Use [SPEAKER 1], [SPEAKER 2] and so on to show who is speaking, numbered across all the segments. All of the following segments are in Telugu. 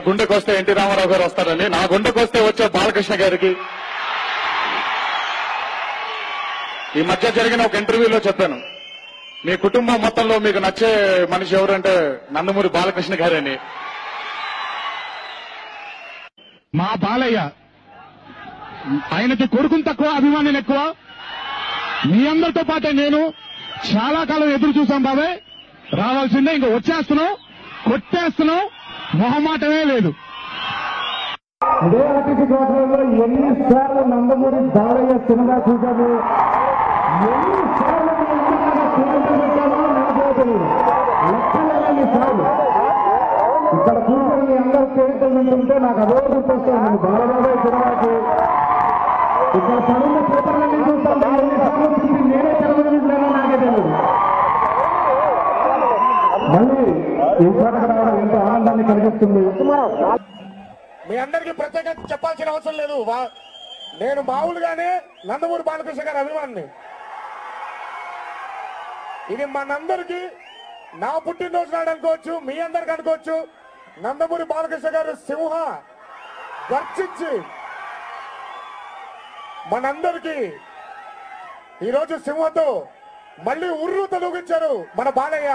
[SPEAKER 1] గుండెకు వస్తే ఎన్టీ రామారావు గారు వస్తారని నా గుండెకు వస్తే వచ్చే బాలకృష్ణ గారికి ఈ మధ్య జరిగిన ఒక ఇంటర్వ్యూలో చెప్పాను మీ కుటుంబం మొత్తంలో మీకు నచ్చే మనిషి ఎవరంటే నందమూరి బాలకృష్ణ గారని
[SPEAKER 2] మా బాలయ్య ఆయనకి కొడుకుని తక్కువ అభిమానులు ఎక్కువ మీ అందరితో పాటే నేను చాలా కాలం ఎదురు చూసాం బాబాయ్ రావాల్సిందే ఇంకా వచ్చేస్తున్నాం కొట్టేస్తున్నాం మొహమాటమే లేదు
[SPEAKER 3] ఇదే ఆర్టీసీ కోటలో ఎన్నిసార్లు నందమూరి బాలయ్య సినిమా చూశాను ఎన్నిసార్లు మీ ఇంటికాడ థియేటర్ పెట్టానో నాకే తెలియదు లెక్కలేని సార్లు ఇక్కడ కూర్చొని మీ అందరూ థియేటర్ వింటుంటే నాకు అదో గుర్తొస్తుంది బాలబాబాయ్ సినిమాకి ఇక్కడ పనున్న పేపర్లన్నీ చూస్తాను ఎన్నిసార్లు చూసి నేనే తెలవగలిగినానో నాకే తెలియదు మళ్ళీ ఈ చోటకు రావడం ఎంతో ఆనందాన్ని కలిగిస్తుంది
[SPEAKER 4] మీ అందరికీ ప్రత్యేకంగా చెప్పాల్సిన అవసరం లేదు వా- నేను మామూలుగానే నందమూరి బాలకృష్ణ గారి అభిమాని ఇది మనందరికీ నా పుట్టినరోజు నాడు అనుకోవచ్చు మీ అందరికి అనుకోవచ్చు నందమూరి బాలకృష్ణ గారు సింహ గర్జించి మనందరికీ ఈరోజు సింహతో మళ్ళీ ఉర్రు తొలగించారు మన బాలయ్య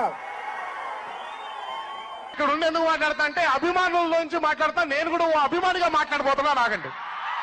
[SPEAKER 4] ఇక్కడ ఉండి ఎందుకు మాట్లాడతా అంటే అభిమానుల్లోంచి మాట్లాడతా నేను కూడా ఓ అభిమానిగా మాట్లాడబోతున్నా నాగండి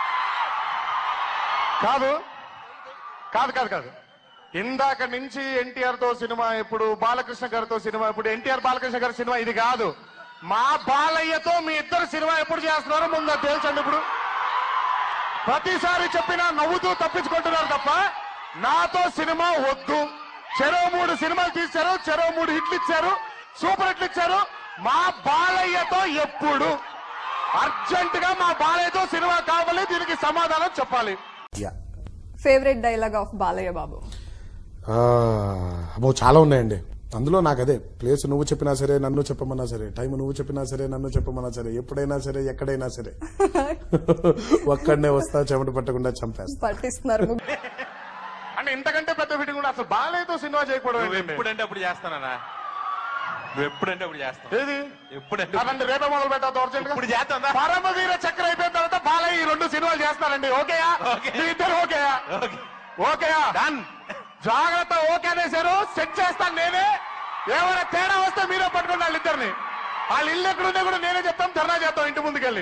[SPEAKER 4] కాదు కాదు కాదు కాదు ఇందాక నుంచి ఎన్టీఆర్ తో సినిమా ఇప్పుడు బాలకృష్ణ గారితో సినిమా ఇప్పుడు ఎన్టీఆర్ బాలకృష్ణ గారి సినిమా ఇది కాదు మా బాలయ్యతో మీ ఇద్దరు సినిమా ఎప్పుడు చేస్తున్నారో ముందు అది తెలుసండి ఇప్పుడు ప్రతిసారి చెప్పినా నవ్వుతూ తప్పించుకుంటున్నారు తప్ప నాతో సినిమా వద్దు చెరో మూడు సినిమాలు తీశారు చెరో మూడు హిట్లు ఇచ్చారు సూపర్ హిట్లు ఇచ్చారు మా బాలయ్యతో ఎప్పుడు అర్జెంట్ గా మా బాలయ్యతో సినిమా కావాలి దీనికి సమాధానం చెప్పాలి
[SPEAKER 5] favourite dialogue of Balayya Babu
[SPEAKER 6] ఆ, అబ్బో చాలా ఉన్నాయండి అందులో నాకు అదే ప్లేస్ నువ్వు చెప్పినా సరే నన్ను చెప్పమన్నా సరే టైం నువ్వు చెప్పినా సరే నన్ను చెప్పమన్నా సరే ఎప్పుడైనా సరే ఎక్కడైనా సరే ఒక్కడనే వస్తా చెమట పట్టకుండా చంపేస్తా
[SPEAKER 5] పట్టిస్తున్నారు
[SPEAKER 4] అంటే ఇంతకంటే పెద్ద ఫిట్టింగ్ కూడా అసలు బాలయ్యతో సినిమా చేయకూడదు
[SPEAKER 7] నువ్వు ఎప్పుడంటే అప్పుడు చేస్తానా నువ్వు ఎప్పుడంటే అప్పుడు చేస్తావు
[SPEAKER 4] ఏది
[SPEAKER 7] ఎప్పుడంటే
[SPEAKER 4] అదండి రేపే మొదలు పెట్టా అర్జెంట్
[SPEAKER 7] ఇప్పుడు చేస్తుందా
[SPEAKER 4] పరమవీర చక్ర అయిపోయిన తర్వాత బాలయ్య ఈ రెండు సినిమాలు చేస్తారండి ఓకేయా
[SPEAKER 7] ఓకే.
[SPEAKER 4] మీ ఇద్దరు ఓకేయా
[SPEAKER 7] ఓకే.
[SPEAKER 4] ఓకేయా
[SPEAKER 7] డన్
[SPEAKER 4] జాగ్రత్త ఓకే అనేసారు సెట్ చేస్తాను నేనే ఏమైనా తేడా వస్తే మీరే పట్టుకోండి వాళ్ళిద్దరిని వాళ్ళ ఇల్లు ఎక్కడున్నా కూడా నేనే చెప్తాం ధర్నా చేస్తాం ఇంటి ముందుకెళ్ళి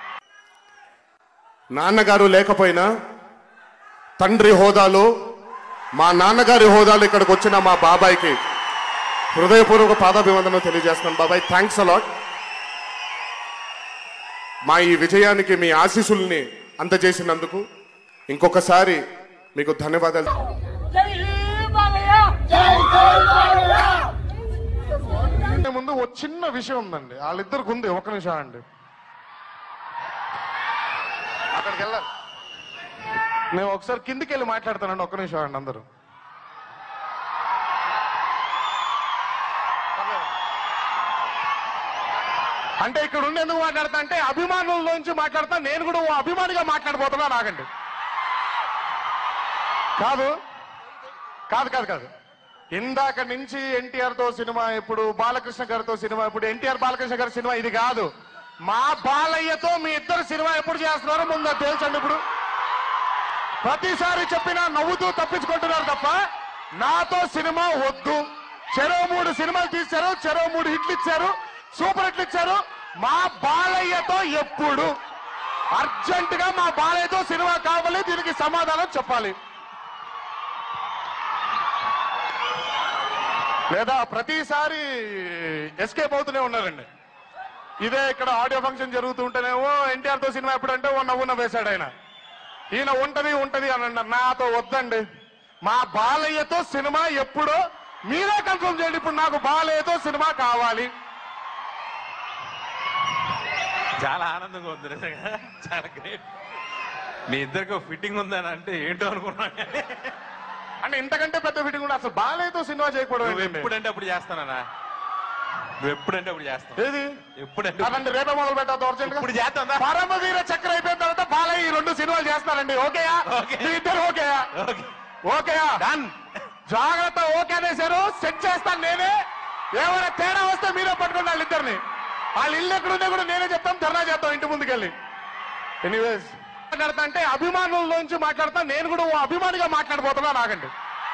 [SPEAKER 6] నాన్నగారు లేకపోయినా తండ్రి హోదాలో మా నాన్నగారి హోదాలో ఇక్కడికి వచ్చిన మా బాబాయ్కి హృదయపూర్వక పాదాభివందనం తెలియజేస్తున్నాను బాబాయ్ థ్యాంక్స్ అలాట్ మా ఈ విజయానికి మీ ఆశీస్సుల్ని అందజేసినందుకు ఇంకొకసారి మీకు ధన్యవాదాలు
[SPEAKER 4] ముందు ఒక చిన్న విషయం ఉందండి వాళ్ళిద్దరికి ఉంది ఒక నిమిషం అండి అక్కడికి వెళ్ళాలి నేను ఒకసారి కిందికి వెళ్ళి మాట్లాడతానండి ఒక్క నిమిషం అండి అందరూ అంటే ఇక్కడ ఉండి ఎందుకు మాట్లాడతా అంటే అభిమానుల్లోంచి మాట్లాడతా నేను కూడా ఓ అభిమానిగా మాట్లాడబోతున్నా నాగండి కాదు కాదు కాదు కాదు ఇందాక నుంచి ఎన్టీఆర్ తో సినిమా ఇప్పుడు బాలకృష్ణ గారితో సినిమా ఇప్పుడు ఎన్టీఆర్ బాలకృష్ణ గారి సినిమా ఇది కాదు మా బాలయ్యతో మీ ఇద్దరు సినిమా ఎప్పుడు చేస్తున్నారో ముందు అది తెలుసండి ఇప్పుడు ప్రతిసారి చెప్పినా నవ్వుతూ తప్పించుకుంటున్నారు తప్ప నాతో సినిమా వద్దు చెరో మూడు సినిమాలు తీశారు చెరో మూడు హిట్లు ఇచ్చారు సూపర్ హిట్లు ఇచ్చారు మా బాలయ్యతో ఎప్పుడు అర్జెంట్ గా మా బాలయ్యతో సినిమా కావాలి దీనికి సమాధానం చెప్పాలి లేదా ప్రతిసారి ఎస్కేప్ అవుతూనే ఉన్నారండి ఇదే ఇక్కడ ఆడియో ఫంక్షన్ జరుగుతూ ఉంటేనేమో ఎన్టీఆర్ తో సినిమా ఎప్పుడంటే ఓ నవ్వున వేశాడు ఆయన ఈయన ఉంటది ఉంటది అని అన్నారు నాతో వద్దండి మా బాలయ్యతో సినిమా ఎప్పుడో మీరే కన్ఫర్మ్ చేయండి ఇప్పుడు నాకు బాలయ్యతో సినిమా కావాలి
[SPEAKER 7] చాలా ఆనందంగా ఉంది నిజంగా చాలా గ్రేట్ మీ ఇద్దరికి ఫిట్టింగ్ ఉందని అంటే ఏంటో అనుకున్నాను కానీ
[SPEAKER 4] అంటే ఇంతకంటే పెద్ద ఫిట్టింగ్ కూడా అసలు బాలయ్యతో సినిమా చేయకూడదు
[SPEAKER 7] నువ్వు ఎప్పుడంటే అప్పుడు చేస్తానా నువ్వు ఎప్పుడంటే అప్పుడు చేస్తావు
[SPEAKER 4] ఏది
[SPEAKER 7] ఎప్పుడంటే
[SPEAKER 4] అదండి రేపే మొదలు పెట్టా అర్జెంట్
[SPEAKER 7] ఇప్పుడు చేస్తుందా
[SPEAKER 4] పరమవీర చక్ర అయిపోయిన తర్వాత బాలయ్య ఈ రెండు సినిమాలు చేస్తారండి ఓకేయా
[SPEAKER 7] ఓకే.
[SPEAKER 4] మీ ఇద్దరు ఓకేయా
[SPEAKER 7] ఓకే.
[SPEAKER 4] ఓకేయా
[SPEAKER 7] డన్
[SPEAKER 4] జాగ్రత్త ఓకే అనేసారు సెట్ చేస్తాను నేనే ఏమైనా తేడా వస్తే మీరే పట్టుకోండి వాళ్ళిద్దరిని వాళ్ళ ఇల్లు ఎక్కడున్నా కూడా నేనే చెప్తాం ధర్నా చెప్పాలి ఎనీవేస్ మాట్లాడతా అంటే అభిమానుల్లోంచి మాట్లాడతా నేను కూడా ఓ అభిమానిగా మాట్లాడబోతున్నా నాగండి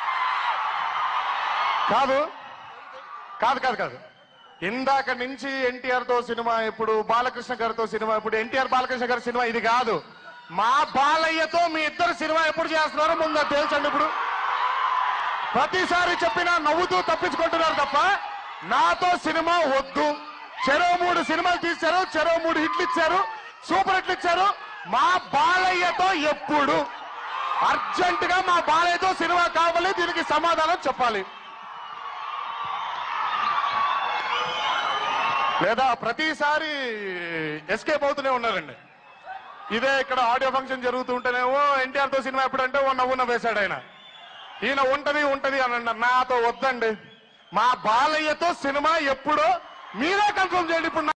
[SPEAKER 4] కాదు కాదు కాదు కాదు ఇందాక నుంచి ఎన్టీఆర్ తో సినిమా ఇప్పుడు బాలకృష్ణ గారితో సినిమా ఇప్పుడు ఎన్టీఆర్ బాలకృష్ణ గారి సినిమా ఇది కాదు మా బాలయ్యతో మీ ఇద్దరు సినిమా ఎప్పుడు చేస్తున్నారో ముందు అది తెలుసండి ఇప్పుడు ప్రతిసారి చెప్పినా నవ్వుతూ తప్పించుకుంటున్నారు తప్ప నాతో సినిమా వద్దు చెరో మూడు సినిమాలు తీశారు చెరో మూడు హిట్లు ఇచ్చారు సూపర్ హిట్లు ఇచ్చారు మా బాలయ్యతో ఎప్పుడు అర్జెంట్ గా మా బాలయ్యతో సినిమా కావాలి దీనికి సమాధానం చెప్పాలి లేదా ప్రతిసారి ఎస్కేప్ అవుతూనే ఉన్నారండి ఇదే ఇక్కడ ఆడియో ఫంక్షన్ జరుగుతూ ఉంటేనేమో ఎన్టీఆర్ తో సినిమా ఎప్పుడంటే ఓ నవ్వున వేశాడు ఆయన ఈయన ఉంటది ఉంటది అని అన్నారు నాతో వద్దండి మా బాలయ్యతో సినిమా ఎప్పుడో మీరే కన్ఫర్మ్ చేయండి ఇప్పుడు